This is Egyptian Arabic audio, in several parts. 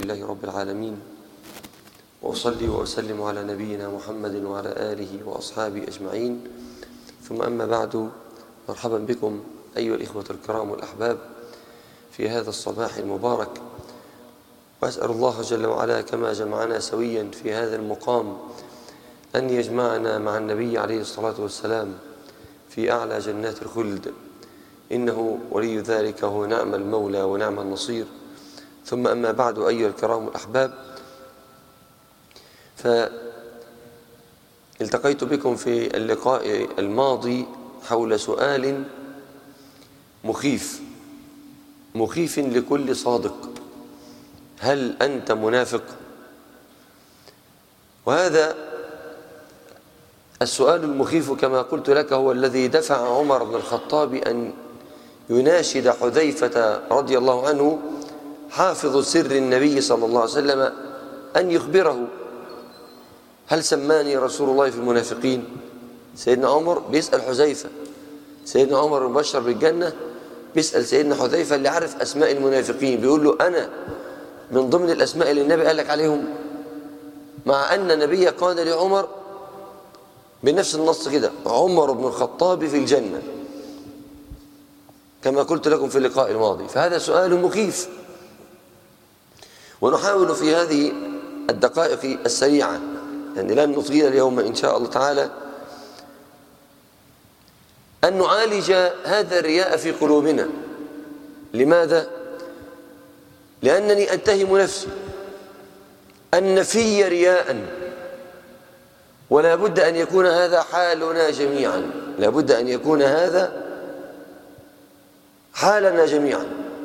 لله رب العالمين وأصلي وأسلم على نبينا محمد وعلى آله وأصحابه أجمعين ثم أما بعد مرحبا بكم أيها الإخوة الكرام والأحباب في هذا الصباح المبارك وأسأل الله جل وعلا كما جمعنا سويا في هذا المقام أن يجمعنا مع النبي عليه الصلاة والسلام في أعلى جنات الخلد إنه ولي ذلك هو نعم المولى ونعم النصير ثم أما بعد أيها الكرام الأحباب فالتقيت بكم في اللقاء الماضي حول سؤال مخيف مخيف لكل صادق هل أنت منافق وهذا السؤال المخيف كما قلت لك هو الذي دفع عمر بن الخطاب أن يناشد حذيفة رضي الله عنه حافظ سر النبي صلى الله عليه وسلم أن يخبره هل سماني رسول الله في المنافقين سيدنا عمر بيسأل حذيفة سيدنا عمر المبشر بالجنة بيسأل سيدنا حذيفة اللي عارف أسماء المنافقين بيقول له أنا من ضمن الأسماء اللي النبي قال لك عليهم مع أن النبي قال لعمر بنفس النص كده عمر بن الخطاب في الجنة كما قلت لكم في اللقاء الماضي فهذا سؤال مخيف ونحاول في هذه الدقائق السريعة يعني لن نطيل اليوم إن شاء الله تعالى أن نعالج هذا الرياء في قلوبنا لماذا؟ لأنني أتهم نفسي أن في رياء ولا بد أن يكون هذا حالنا جميعا لا بد أن يكون هذا حالنا جميعا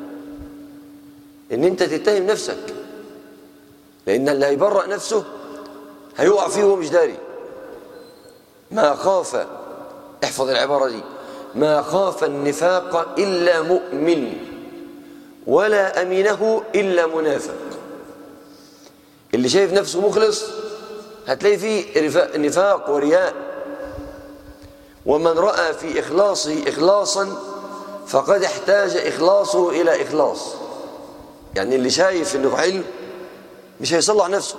ان انت تتهم نفسك لان اللي هيبرأ نفسه هيقع فيه وهو مش داري ما خاف احفظ العبارة دي ما خاف النفاق إلا مؤمن ولا أمنه إلا منافق اللي شايف نفسه مخلص هتلاقي فيه نفاق ورياء ومن رأى في إخلاصه إخلاصا فقد احتاج إخلاصه إلى إخلاص يعني اللي شايف إنه حلو مش هيصلح نفسه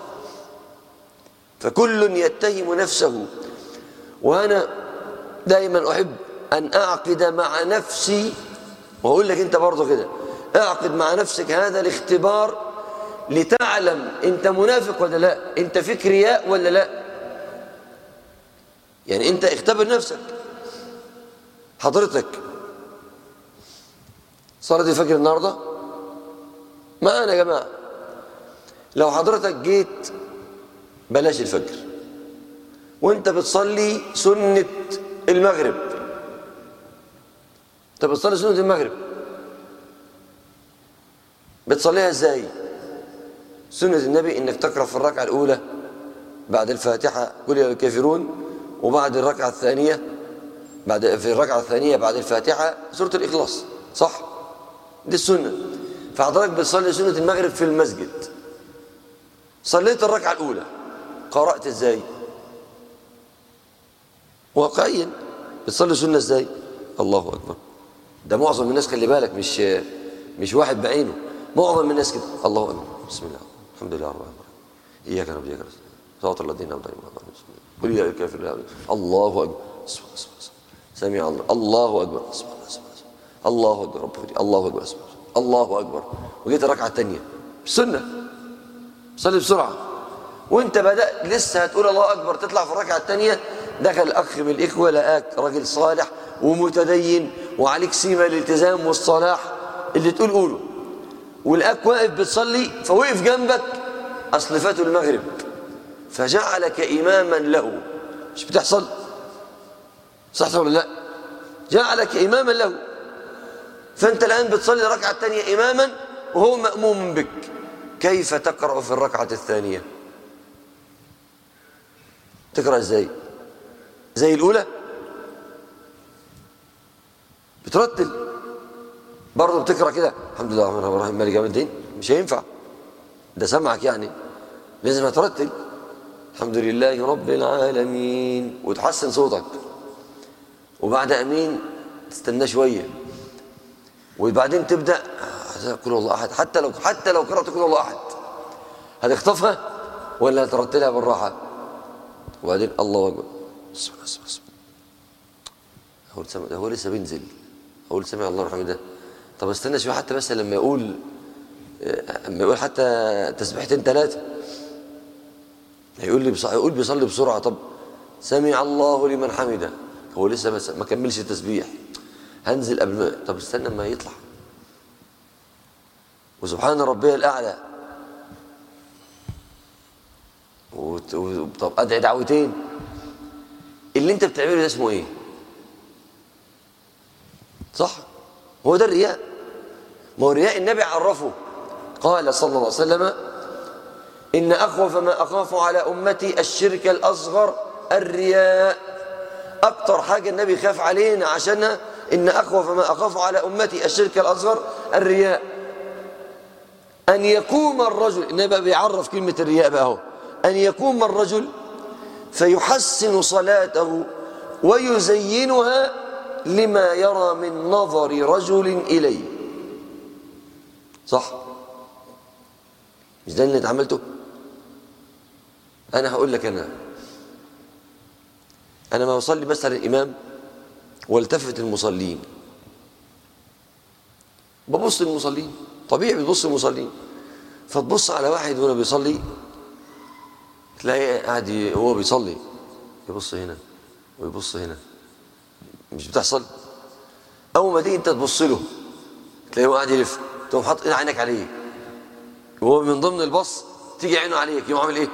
فكل يتهم نفسه وأنا دائما أحب أن أعقد مع نفسي وأقول لك أنت برضه كده أعقد مع نفسك هذا الاختبار لتعلم أنت منافق ولا لا أنت فيك رياء ولا لا يعني أنت اختبر نفسك حضرتك صلاة الفجر النهاردة معانا يا جماعة لو حضرتك جيت بلاش الفجر وانت بتصلي سنة المغرب انت بتصلي سنة المغرب بتصليها ازاي سنة النبي انك تقرأ في الركعة الاولى بعد الفاتحة قل يا الكافرون وبعد الركعة الثانية بعد في الركعة الثانية بعد الفاتحة سورة الإخلاص صح دي السنة فحضرتك بتصلي سنة المغرب في المسجد صليت الركعة الأولى قرأت ازاي واقعيا بتصلي سنة ازاي الله أكبر ده معظم الناس خلي بالك مش مش واحد بعينه معظم الناس كده الله أكبر بسم الله الحمد لله رب العالمين إياك نعبد وإياك نستعين صراط الذين أنعمت عليهم قل يا الكافرون الله أكبر سمع الله الله أكبر الله أكبر رب الله أكبر الله أكبر وجيت الركعة الثانية السنة صلي بسرعة وانت بدأت لسه هتقول الله أكبر تطلع في الركعة الثانية دخل أخ من الإخوة لقاك راجل صالح ومتدين وعليك سيمة الالتزام والصلاح اللي تقول قوله ولقاك واقف بتصلي فوقف جنبك أصل فاته المغرب فجعلك إماما له مش بتحصل صح ولا لا جعلك إماما له فأنت الآن بتصلي الركعة الثانية إماما وهو مأموم بك كيف تقرأ في الركعة الثانية تقرأ ازاي زي الأولى بترتل برضه بتقرأ كده الحمد لله الرحمن الرحيم مالك يوم الدين مش هينفع ده سمعك يعني لازم ترتل الحمد لله رب العالمين وتحسن صوتك وبعد امين تستنى شويه وبعدين تبدا قل الله احد حتى لو حتى لو قرات قل الله احد هتخطفها ولا هترتلها بالراحة وبعدين الله أكبر سبحان الله سبحان هو لسه هو لسه بينزل هو سمع الله حمده طب استنى شويه حتى بس لما يقول لما يقول حتى تسبيحتين ثلاثه هيقول لي بص... هيقول بيصلي بسرعه طب سمع الله لمن حمده هو لسه بس ما كملش التسبيح هنزل قبل ما طب استنى ما يطلع وسبحان ربي الاعلى وت... و... طب ادعي دعوتين اللي انت بتعمله ده اسمه ايه صح هو ده الرياء ما هو الرياء النبي عرفه قال صلى الله عليه وسلم إن أخوف ما أخاف على أمتي الشرك الأصغر الرياء أكتر حاجة النبي خاف علينا عشانها إن أخوف ما أخاف على أمتي الشرك الأصغر الرياء أن يقوم الرجل النبي بيعرف كلمة الرياء بقى هو أن يقوم الرجل فيحسن صلاته ويزينها لما يرى من نظر رجل إليه صح مش ده اللي انت عملته انا هقول لك انا انا ما بصلي بس على الامام والتفت المصلين ببص للمصلين طبيعي بتبص للمصلين فتبص على واحد وهو بيصلي تلاقي قاعد هو بيصلي يبص هنا ويبص هنا مش بتحصل اول ما تيجي انت تبص له تلاقيه قاعد يلف تقوم حاطط عينك عليه وهو من ضمن البص تيجي عينه عليك يقوم عامل ايه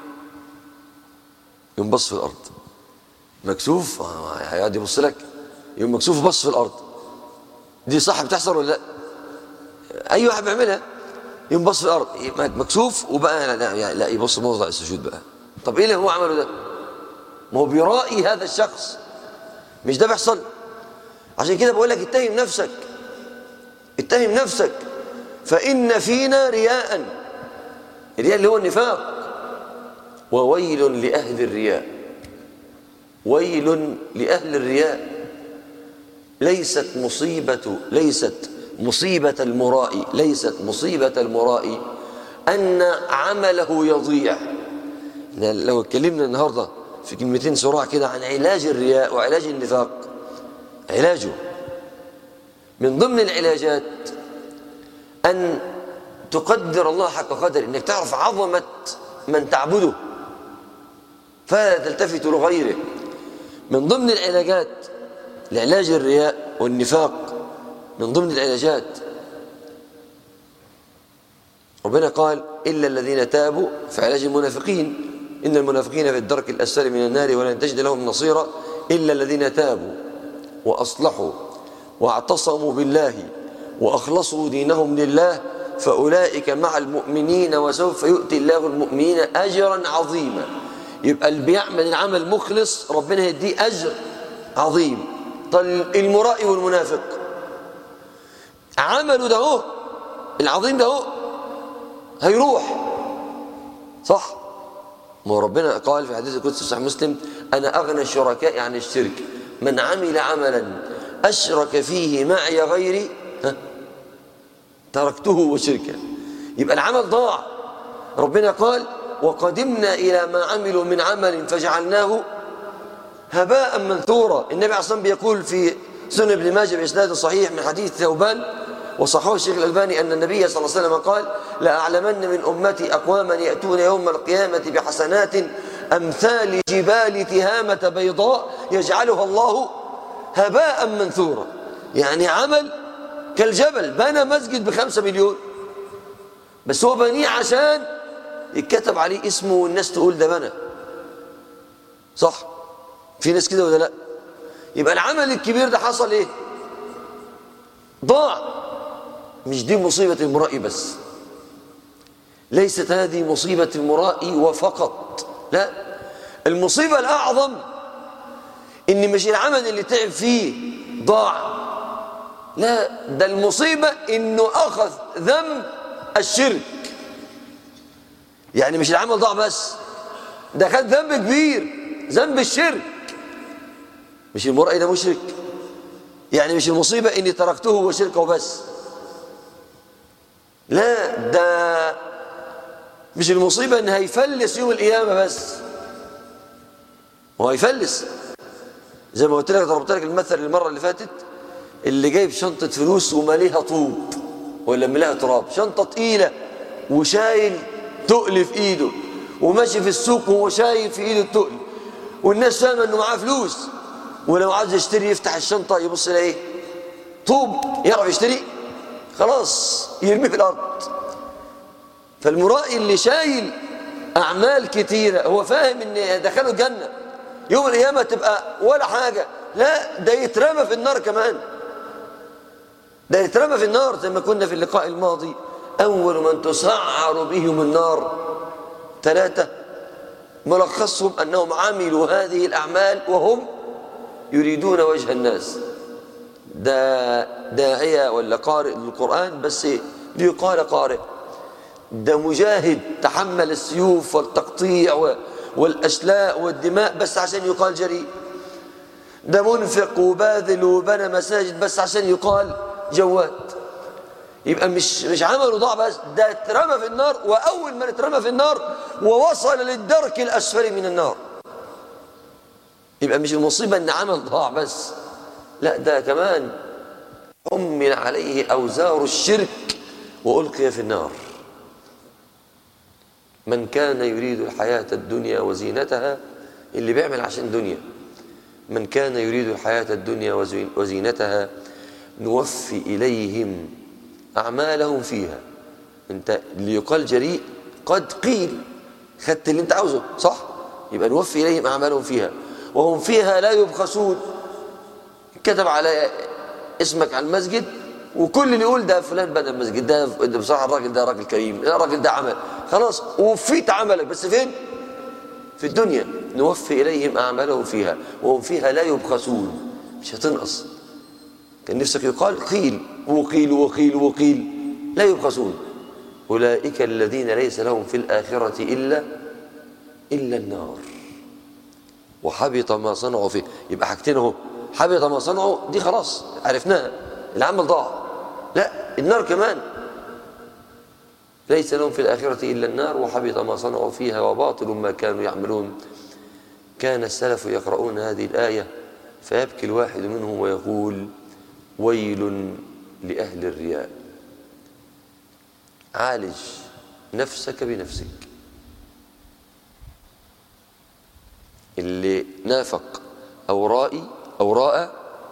يقوم بص في الارض مكسوف هيقعد يبص لك يقوم مكسوف بص في الارض دي صح بتحصل ولا لا اي واحد بيعملها يقوم بص في الارض مكسوف وبقى لا, لا يبص موضع السجود بقى طب ايه اللي هو عمله ده ما هو بيرائي هذا الشخص مش ده بيحصل عشان كده بقول لك اتهم نفسك اتهم نفسك فإن فينا رياء الرياء اللي هو النفاق وويل لأهل الرياء ويل لأهل الرياء ليست مصيبة ليست مصيبة المرائي ليست مصيبة المرائي أن عمله يضيع لو اتكلمنا النهارده في كلمتين صراع كده عن علاج الرياء وعلاج النفاق علاجه من ضمن العلاجات أن تقدر الله حق قدر إنك تعرف عظمة من تعبده فلا تلتفت لغيره من ضمن العلاجات لعلاج الرياء والنفاق من ضمن العلاجات ربنا قال إلا الذين تابوا في علاج المنافقين إن المنافقين في الدرك الأسفل من النار ولن تجد لهم نصيرا إلا الذين تابوا وأصلحوا واعتصموا بالله وأخلصوا دينهم لله فأولئك مع المؤمنين وسوف يؤتي الله المؤمنين أجرا عظيما يبقى اللي بيعمل العمل مخلص ربنا يديه أجر عظيم طيب المرائي والمنافق عمله ده هو العظيم ده هو هيروح صح ما ربنا قال في حديث القدس صحيح مسلم أنا أغنى الشركاء عن الشرك من عمل عملا أشرك فيه معي غيري ها تركته وشركه يبقى العمل ضاع ربنا قال وقدمنا إلى ما عملوا من عمل فجعلناه هباء منثورا النبي عليه الصلاة بيقول في سنن ابن ماجه بإسناد صحيح من حديث ثوبان وصححه الشيخ الألباني أن النبي صلى الله عليه وسلم قال لأعلمن من أمتي أقواما يأتون يوم القيامة بحسنات أمثال جبال تهامة بيضاء يجعلها الله هباء منثورا يعني عمل كالجبل بنى مسجد بخمسة مليون بس هو بنيه عشان يتكتب عليه اسمه والناس تقول ده بنى صح في ناس كده ولا لا يبقى العمل الكبير ده حصل ايه ضاع مش دي مصيبة المرائي بس ليست هذه مصيبة المرائي وفقط لا المصيبة الأعظم إن مش العمل اللي تعب فيه ضاع لا ده المصيبة إنه أخذ ذنب الشرك يعني مش العمل ضاع بس ده خد ذنب كبير ذنب الشرك مش المرأي ده مشرك يعني مش المصيبة إني تركته وشركه بس لا ده مش المصيبة ان هيفلس يوم القيامة بس هو هيفلس زي ما قلت لك ضربت لك المثل المرة اللي فاتت اللي جايب شنطة فلوس وماليها طوب ولا ملاها تراب شنطة تقيلة وشايل تقل في ايده وماشي في السوق وهو شايل في ايده التقل والناس فاهمة انه معاه فلوس ولو عايز يشتري يفتح الشنطة يبص يلاقي ايه طوب يعرف يشتري خلاص يرميه في الارض فالمرائي اللي شايل اعمال كتيرة هو فاهم ان دخله الجنة يوم القيامة تبقى ولا حاجة لا ده يترمى في النار كمان ده يترمى في النار زي ما كنا في اللقاء الماضي أول من تسعر بهم النار ثلاثة ملخصهم أنهم عملوا هذه الأعمال وهم يريدون وجه الناس ده داعية ولا قارئ للقرآن بس ليقال قارئ ده مجاهد تحمل السيوف والتقطيع والأشلاء والدماء بس عشان يقال جريء ده منفق وباذل وبنى مساجد بس عشان يقال جواد يبقى مش مش عمله ضاع بس ده اترمى في النار واول ما اترمى في النار ووصل للدرك الاسفل من النار يبقى مش المصيبه ان عمل ضاع بس لا ده كمان حمل عليه اوزار الشرك والقي في النار من كان يريد الحياه الدنيا وزينتها اللي بيعمل عشان دنيا من كان يريد الحياه الدنيا وزينتها نوفي اليهم أعمالهم فيها أنت اللي يقال جريء قد قيل خدت اللي أنت عاوزه صح يبقى نوفي إليهم أعمالهم فيها وهم فيها لا يبخسون كتب على اسمك على المسجد وكل اللي يقول ده فلان بنى المسجد ده بصراحة الراجل ده راجل كريم الراجل ده عمل خلاص وفيت عملك بس فين في الدنيا نوفي إليهم أعمالهم فيها وهم فيها لا يبخسون مش هتنقص كان نفسك يقال قيل وقيل وقيل وقيل لا يبخسون أولئك الذين ليس لهم في الآخرة إلا إلا النار وحبط ما صنعوا فيه يبقى حاجتين اهو حبط ما صنعوا دي خلاص عرفناها العمل ضاع لا النار كمان ليس لهم في الآخرة إلا النار وحبط ما صنعوا فيها وباطل ما كانوا يعملون كان السلف يقرؤون هذه الآية فيبكي الواحد منهم ويقول ويل لأهل الرياء عالج نفسك بنفسك اللي نافق أو رائي أو راء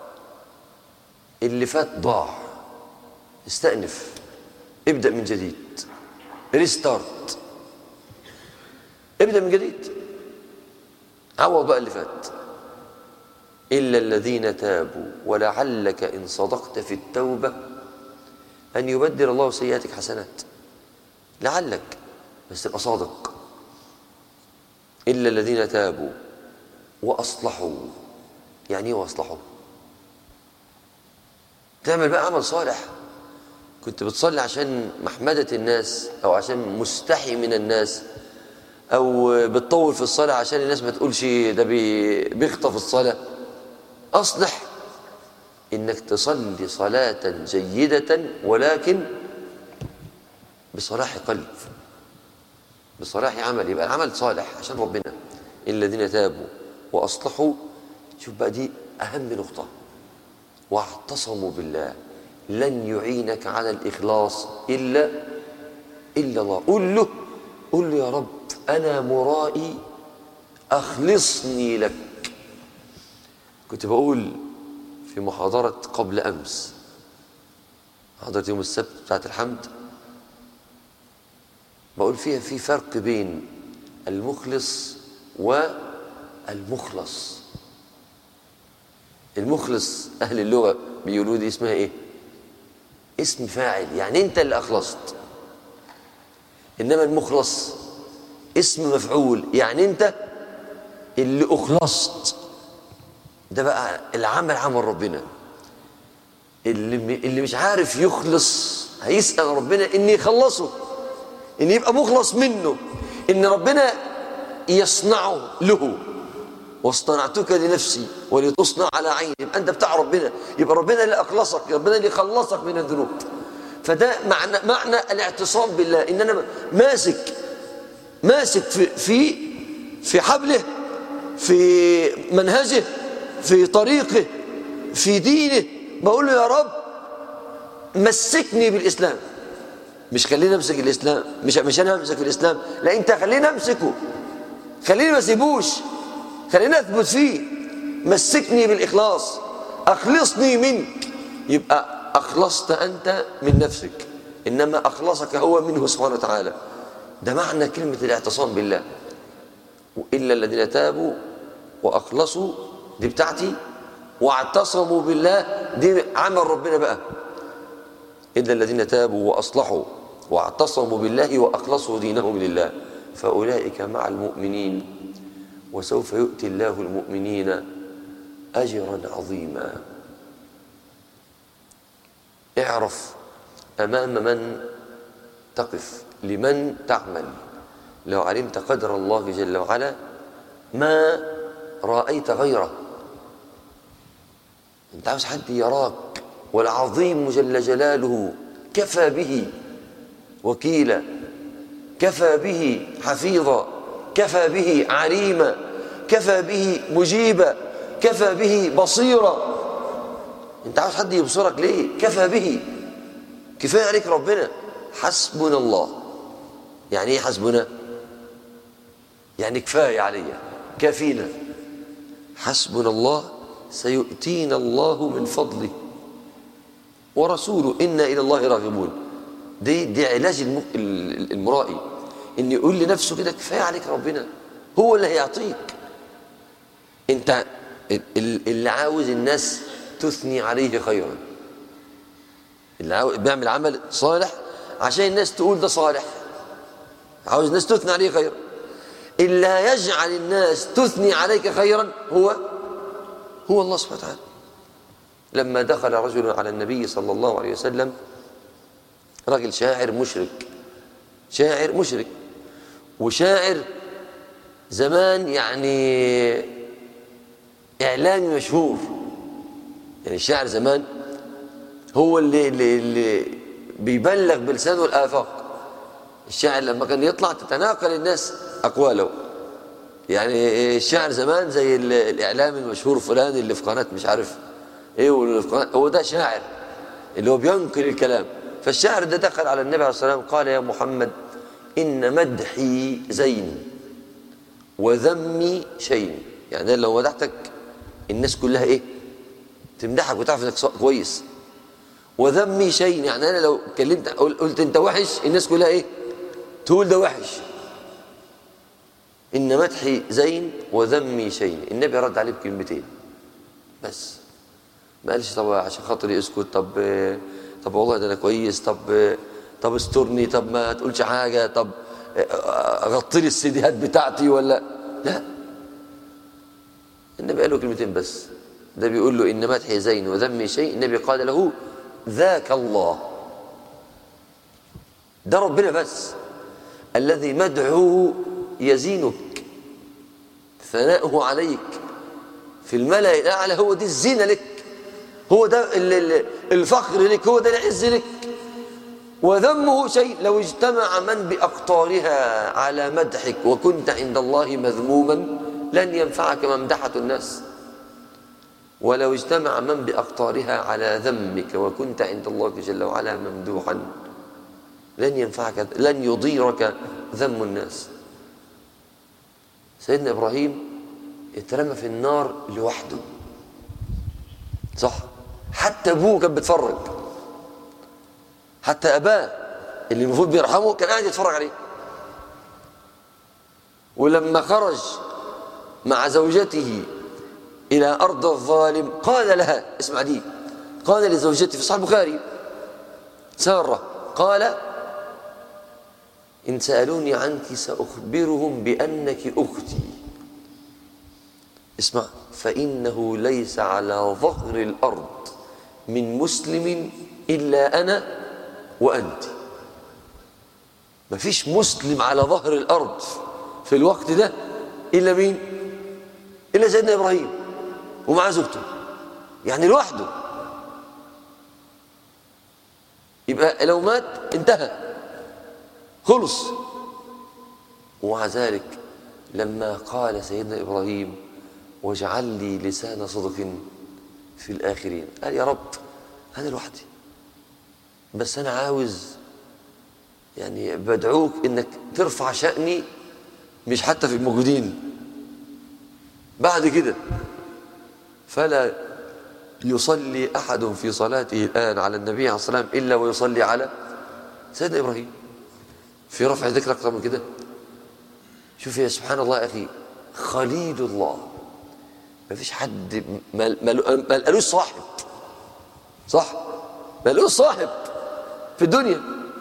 اللي فات ضاع استأنف ابدأ من جديد ريستارت ابدأ من جديد عوض بقى اللي فات إلا الذين تابوا ولعلك إن صدقت في التوبة أن يبدل الله سيئاتك حسنات لعلك بس تبقى صادق إلا الذين تابوا وأصلحوا يعني إيه وأصلحوا تعمل بقى عمل صالح كنت بتصلي عشان محمدة الناس أو عشان مستحي من الناس أو بتطول في الصلاة عشان الناس ما تقولش ده بيخطف الصلاة أصلح إنك تصلي صلاة جيدة ولكن بصلاح قلب بصلاح عمل يبقى العمل صالح عشان ربنا الذين تابوا وأصلحوا شوف بقى دي أهم نقطة واعتصموا بالله لن يعينك على الإخلاص إلا إلا الله قل له قل له يا رب أنا مرائي أخلصني لك كنت بقول في محاضرة قبل أمس محاضرة يوم السبت بتاعت الحمد بقول فيها في فرق بين المخلص والمخلص المخلص أهل اللغة بيقولوا دي اسمها إيه؟ اسم فاعل يعني أنت اللي أخلصت إنما المخلص اسم مفعول يعني أنت اللي أخلصت ده بقى العمل عمل ربنا اللي اللي مش عارف يخلص هيسأل ربنا إن يخلصه إن يبقى مخلص منه إن ربنا يصنعه له واصطنعتك لنفسي ولتصنع على عيني يبقى أنت بتاع ربنا يبقى ربنا اللي أخلصك ربنا اللي خلصك من الذنوب فده معنى معنى الاعتصام بالله إن أنا ماسك ماسك في في في حبله في منهجه في طريقه في دينه بقول له يا رب مسكني بالإسلام مش خليني امسك الإسلام مش مش أنا امسك في الإسلام لا أنت خليني امسكه خليني ما اسيبوش خليني اثبت فيه مسكني بالإخلاص أخلصني منك يبقى أخلصت أنت من نفسك إنما أخلصك هو منه سبحانه وتعالى ده معنى كلمة الاعتصام بالله إلا الذين تابوا وأخلصوا دي بتاعتي واعتصموا بالله دي عمل ربنا بقى إلا الذين تابوا وأصلحوا واعتصموا بالله وأخلصوا دينهم لله فأولئك مع المؤمنين وسوف يؤتي الله المؤمنين أجرا عظيما اعرف أمام من تقف لمن تعمل لو علمت قدر الله جل وعلا ما رأيت غيره انت عاوز حد يراك والعظيم جل جلاله كفى به وكيلا كفى به حفيظا كفى به عليما كفى به مجيبا كفى به بصيرا انت عاوز حد يبصرك ليه كفى به كفايه عليك ربنا حسبنا الله يعني ايه حسبنا يعني كفايه عليا كافينا حسبنا الله سيؤتينا الله من فضله ورسوله إنا إلى الله راغبون دي دي علاج الم- ال- المرائي إن يقول لنفسه كده كفاية عليك ربنا هو اللي هيعطيك أنت ال- ال- اللي عاوز الناس تثني عليه خيرا اللي عاوز بيعمل عمل صالح عشان الناس تقول ده صالح عاوز الناس تثني عليه خيرا اللي هيجعل الناس تثني عليك خيرا هو هو الله سبحانه وتعالى لما دخل رجل على النبي صلى الله عليه وسلم رجل شاعر مشرك شاعر مشرك وشاعر زمان يعني إعلامي مشهور يعني الشاعر زمان هو اللي, اللي, اللي بيبلغ بلسانه الآفاق الشاعر لما كان يطلع تتناقل الناس أقواله يعني الشاعر زمان زي ال- الإعلام المشهور فلان اللي في قناة مش عارف إيه واللي في قناة هو ده شاعر اللي هو بينقل الكلام فالشاعر ده دخل على النبي عليه الصلاة والسلام قال يا محمد إن مدحي زين وذمي شين يعني أنا لو مدحتك الناس كلها إيه تمدحك وتعرف إنك ص- كويس وذمي شين يعني أنا لو كلمت قل- قلت أنت وحش الناس كلها إيه تقول ده وحش إن مدحي زين وذمي شين النبي رد عليه بكلمتين بس ما قالش طب عشان خاطري اسكت طب طب والله ده انا كويس طب طب استرني طب ما تقولش حاجه طب غطي لي السيديهات بتاعتي ولا لا النبي قال له كلمتين بس ده بيقول له ان مدحي زين وذمي شيء النبي قال له ذاك الله ده ربنا بس الذي مدعوه يزينك ثناؤه عليك في الملأ الأعلى هو دي الزينة لك هو ده ال- ال- الفخر لك هو ده العز لك وذمه شيء لو اجتمع من بأقطارها على مدحك وكنت عند الله مذموما لن ينفعك ممدحة الناس ولو اجتمع من بأقطارها على ذمك وكنت عند الله جل وعلا ممدوحا لن ينفعك لن يضيرك ذم الناس سيدنا إبراهيم اترمى في النار لوحده صح حتى ابوه كان بيتفرج حتى اباه اللي المفروض بيرحمه كان قاعد يتفرج عليه ولما خرج مع زوجته الى ارض الظالم قال لها اسمع دي قال لزوجته في صحيح البخاري ساره قال ان سالوني عنك ساخبرهم بانك اختي اسمع فإنه ليس على ظهر الأرض من مسلم إلا أنا وأنت مفيش مسلم على ظهر الأرض في الوقت ده إلا مين إلا سيدنا إبراهيم ومع زوجته يعني لوحده يبقى لو مات انتهى خلص ومع ذلك لما قال سيدنا إبراهيم واجعل لي لسان صدق في الآخرين قال يا رب أنا لوحدي بس أنا عاوز يعني بدعوك إنك ترفع شأني مش حتى في الموجودين بعد كده فلا يصلي أحد في صلاته الآن على النبي عليه الصلاة والسلام إلا ويصلي على سيدنا إبراهيم في رفع ذكر أكثر من كده شوف يا سبحان الله يا أخي خليل الله ما فيش حد ما ما لقالوش صاحب صح ما لقالوش صاحب في الدنيا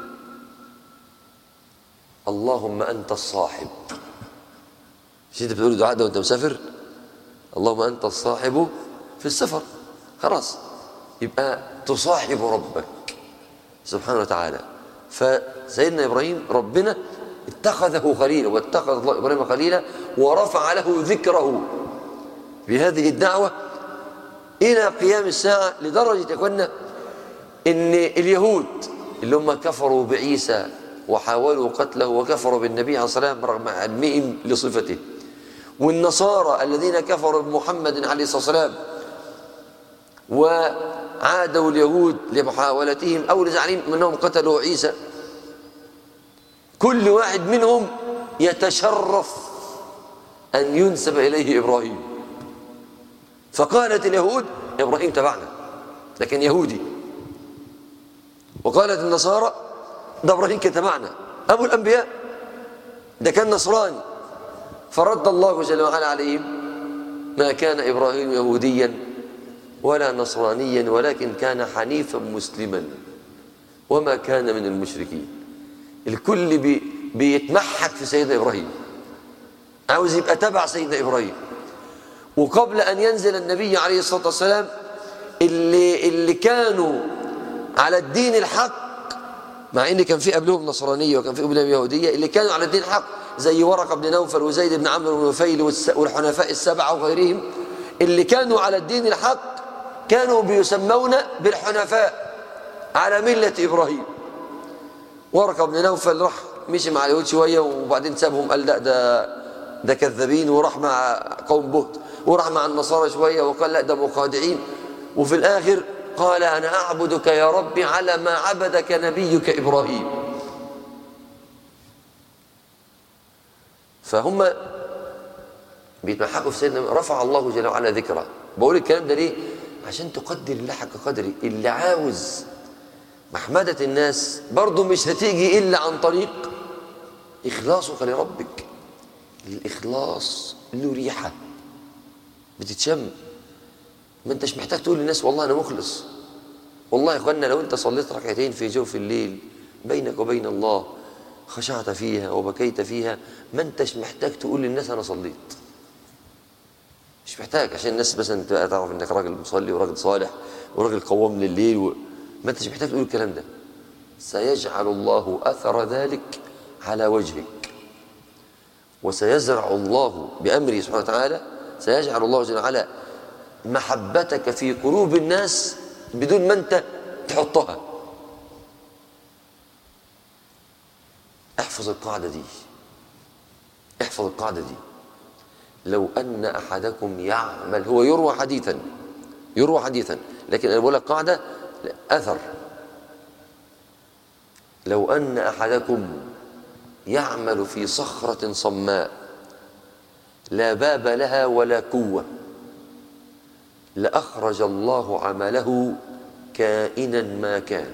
اللهم أنت الصاحب مش أنت بتقول الدعاء ده وأنت مسافر اللهم أنت الصاحب في السفر خلاص يبقى تصاحب ربك سبحانه وتعالى فسيدنا إبراهيم ربنا اتخذه خليلا واتخذ الله إبراهيم خليلا ورفع له ذكره بهذه الدعوة إلى قيام الساعة لدرجة يا إخوانا إن اليهود اللي هم كفروا بعيسى وحاولوا قتله وكفروا بالنبي عليه الصلاة والسلام رغم علمهم لصفته والنصارى الذين كفروا بمحمد عليه الصلاة والسلام وعادوا اليهود لمحاولتهم أو لزعمهم أنهم قتلوا عيسى كل واحد منهم يتشرف أن ينسب إليه إبراهيم فقالت اليهود إبراهيم تبعنا لكن يهودي وقالت النصارى ده إبراهيم كان تبعنا أبو الأنبياء ده كان نصراني فرد الله جل وعلا عليهم ما كان إبراهيم يهوديا ولا نصرانيا ولكن كان حنيفا مسلما وما كان من المشركين الكل بي بيتمحك في سيدنا إبراهيم عاوز يبقى تبع سيدنا إبراهيم وقبل أن ينزل النبي عليه الصلاة والسلام اللي, اللي كانوا على الدين الحق مع ان كان في قبلهم نصرانيه وكان في قبلهم يهوديه اللي كانوا على الدين الحق زي ورقه بن نوفل وزيد بن عمرو بن نفيل والحنفاء السبعه وغيرهم اللي كانوا على الدين الحق كانوا بيسمون بالحنفاء على مله ابراهيم ورقه بن نوفل راح مشي مع اليهود شويه وبعدين سابهم قال لا ده ده كذابين وراح مع قوم بهت وراح مع النصارى شويه وقال لا ده مخادعين وفي الاخر قال انا اعبدك يا ربي على ما عبدك نبيك ابراهيم فهم بيتمحقوا في سيدنا رفع الله جل وعلا ذكره بقول الكلام ده ليه عشان تقدر الله حق قدره اللي عاوز محمدة الناس برضه مش هتيجي إلا عن طريق إخلاصك لربك الإخلاص له ريحة بتتشم ما انتش محتاج تقول للناس والله أنا مخلص والله يا إخوانا لو أنت صليت ركعتين في جوف الليل بينك وبين الله خشعت فيها وبكيت فيها ما انتش محتاج تقول للناس أنا صليت مش محتاج عشان الناس مثلا تبقى تعرف انك راجل مصلي وراجل صالح وراجل قوام لليل و... ما انتش محتاج تقول الكلام ده سيجعل الله اثر ذلك على وجهك وسيزرع الله بامره سبحانه وتعالى سيجعل الله جل وعلا محبتك في قلوب الناس بدون ما انت تحطها احفظ القاعده دي احفظ القاعده دي لو أن أحدكم يعمل هو يروى حديثا يروى حديثا لكن أنا بقول لك قاعدة أثر لو أن أحدكم يعمل في صخرة صماء لا باب لها ولا كوة لأخرج الله عمله كائنا ما كان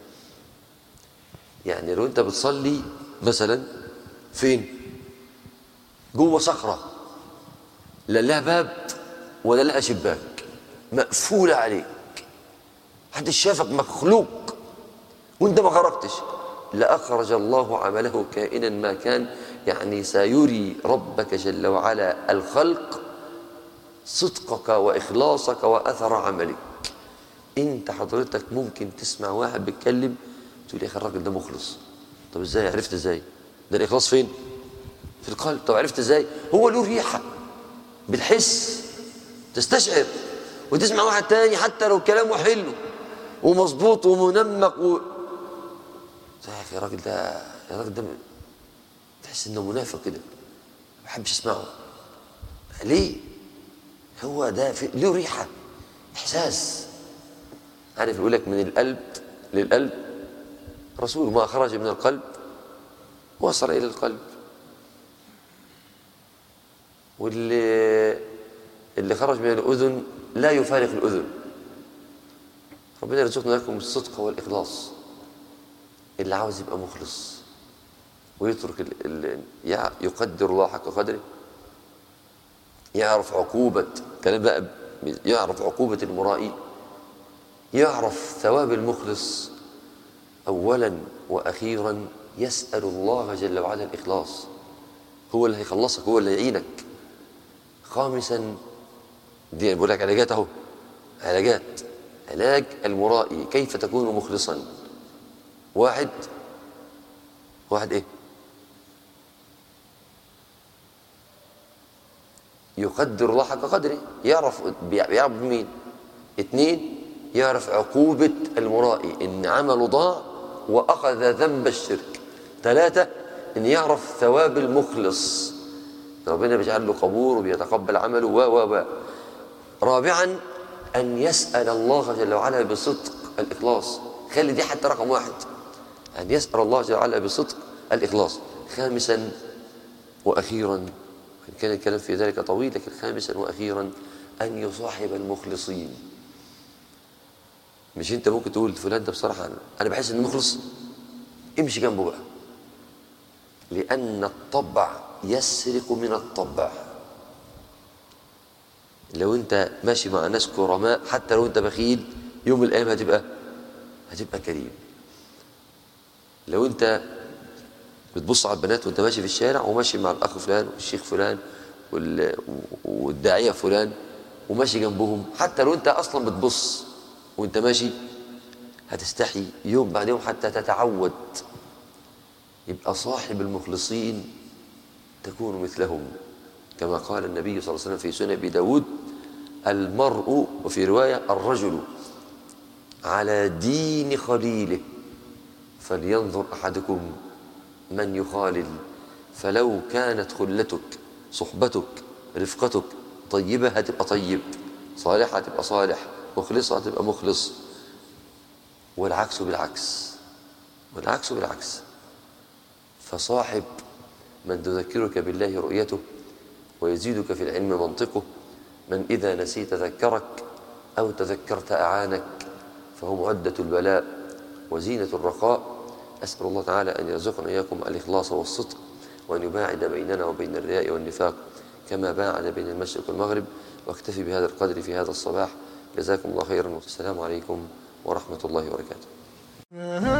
يعني لو أنت بتصلي مثلا فين جوه صخره لا لها باب ولا لها شباك مقفولة عليك محدش شافك مخلوق وانت ما خرجتش لأخرج الله عمله كائنا ما كان يعني سيري ربك جل وعلا الخلق صدقك وإخلاصك وأثر عملك انت حضرتك ممكن تسمع واحد بيتكلم تقول يا اخي الراجل ده مخلص طب ازاي عرفت ازاي ده الاخلاص فين في القلب طب عرفت ازاي هو له ريحه بالحس تستشعر وتسمع واحد تاني حتى لو كلامه حلو ومظبوط ومنمق و... يا اخي الراجل ده يا راجل ده بحس انه منافق كده ما بحبش اسمعه ليه هو ده في له ريحه احساس عارف يقول لك من القلب للقلب رسول ما خرج من القلب وصل الى القلب واللي اللي خرج من الاذن لا يفارق الاذن ربنا يرزقنا لكم الصدق والاخلاص اللي عاوز يبقى مخلص ويترك ال ال يع- يقدر الله حق قدره يعرف عقوبة كلام بقى يعرف عقوبة المرائي يعرف ثواب المخلص أولا وأخيرا يسأل الله جل وعلا الإخلاص هو اللي هيخلصك هو اللي يعينك خامسا دي بقول لك علاجات اهو علاجات علاج المرائي كيف تكون مخلصا واحد واحد ايه يقدر الله حق قدره يعرف بيعرف مين اثنين يعرف عقوبة المرائي ان عمله ضاع واخذ ذنب الشرك ثلاثة ان يعرف ثواب المخلص ربنا بيجعل له قبول وبيتقبل عمله و و و رابعا ان يسأل الله جل وعلا بصدق الاخلاص خلي دي حتى رقم واحد ان يسأل الله جل وعلا بصدق الاخلاص خامسا واخيرا وإن كان الكلام في ذلك طويل لكن خامسا واخيرا ان يصاحب المخلصين مش انت ممكن تقول فلان ده بصراحه انا انا بحس انه مخلص امشي جنبه بقى لان الطبع يسرق من الطبع لو انت ماشي مع ناس كرماء حتى لو انت بخيل يوم من الايام هتبقى هتبقى كريم لو انت بتبص على البنات وانت ماشي في الشارع وماشي مع الاخ فلان والشيخ فلان وال- والداعيه فلان وماشي جنبهم حتى لو انت اصلا بتبص وانت ماشي هتستحي يوم بعد يوم حتى تتعود يبقى صاحب المخلصين تكون مثلهم كما قال النبي صلى الله عليه وسلم في سنن ابي داود المرء وفي روايه الرجل على دين خليله فلينظر احدكم من يخالل فلو كانت خلتك صحبتك رفقتك طيبه هتبقى طيب صالحه هتبقى صالح مخلصه هتبقى مخلص والعكس بالعكس والعكس بالعكس فصاحب من تذكرك بالله رؤيته ويزيدك في العلم منطقه من إذا نسيت ذكرك أو تذكرت أعانك فهو معدة البلاء وزينة الرخاء أسأل الله تعالى أن يرزقنا إياكم الإخلاص والصدق وأن يباعد بيننا وبين الرياء والنفاق كما باعد بين المشرق والمغرب واكتفي بهذا القدر في هذا الصباح جزاكم الله خيرا والسلام عليكم ورحمة الله وبركاته